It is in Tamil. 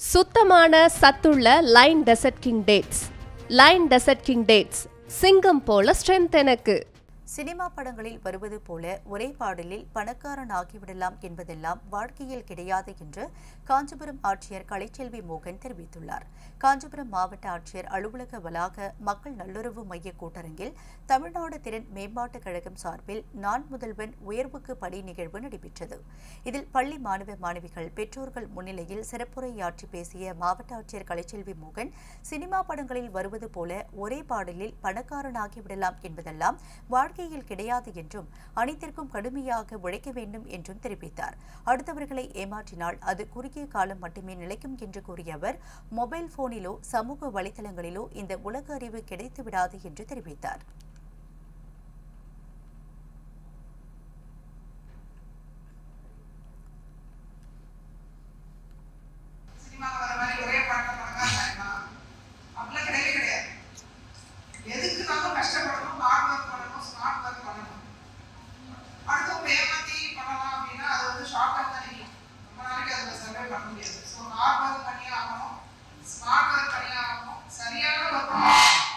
சுத்தமான சத்துள்ள line desert king dates line desert king dates சிங்கம் போல ஸ்ட்ரென்த் எனக்கு சினிமா படங்களில் வருவது போல ஒரே பாடலில் பணக்காரன் ஆகிவிடலாம் என்பதெல்லாம் வாழ்க்கையில் கிடையாது என்று காஞ்சிபுரம் ஆட்சியர் கலைச்செல்வி மோகன் தெரிவித்துள்ளார் காஞ்சிபுரம் மாவட்ட ஆட்சியர் அலுவலக வளாக மக்கள் நல்லுறவு மைய கூட்டரங்கில் தமிழ்நாடு திறன் மேம்பாட்டுக் கழகம் சார்பில் நான் முதல்வன் உயர்வுக்கு பணி நிகழ்வு நடைபெற்றது இதில் பள்ளி மாணவ மாணவிகள் பெற்றோர்கள் முன்னிலையில் சிறப்புரையாற்றி பேசிய மாவட்ட ஆட்சியர் கலைச்செல்வி மோகன் சினிமா படங்களில் வருவது போல ஒரே பாடலில் பணக்காரனாகிவிடலாம் என்பதெல்லாம் வாழ்க்கையில் கிடையாது என்றும் அனைத்திற்கும் கடுமையாக உழைக்க வேண்டும் என்றும் தெரிவித்தார் அடுத்தவர்களை ஏமாற்றினால் அது குறுகிய காலம் மட்டுமே நிலைக்கும் என்று கூறிய அவர் மொபைல் போனிலோ சமூக வலைதளங்களிலோ இந்த உலக அறிவு கிடைத்து விடாது என்று தெரிவித்தார் சினிமாவில் வர மாதிரி ஒரே பாட்டில் பணக்காரன் ஆயிடலாம் அப்படிலாம் கிடையவே கிடையாது எதுக்குனாலும் கஷ்டப்படணும் ஹார்ட் ஒர்க் பண்ணணும் ஸ்மார்ட் ஒர்க் பண்ணணும் அடுத்தவங்க ஏமாத்தி பண்ணலாம் அப்படின்னா அது வந்து ஷார்ட்டாக தான் நிற்கும் ரொம்ப நாளைக்கு அதில் சர்வே பண்ண முடியாது ஸோ ஹார்ட் ஒர்க் பண்ணியே ஆகணும் ஸ்மார்ட் ஒர்க் பண்ணியே ஆகணும் சரியான ஒர்க்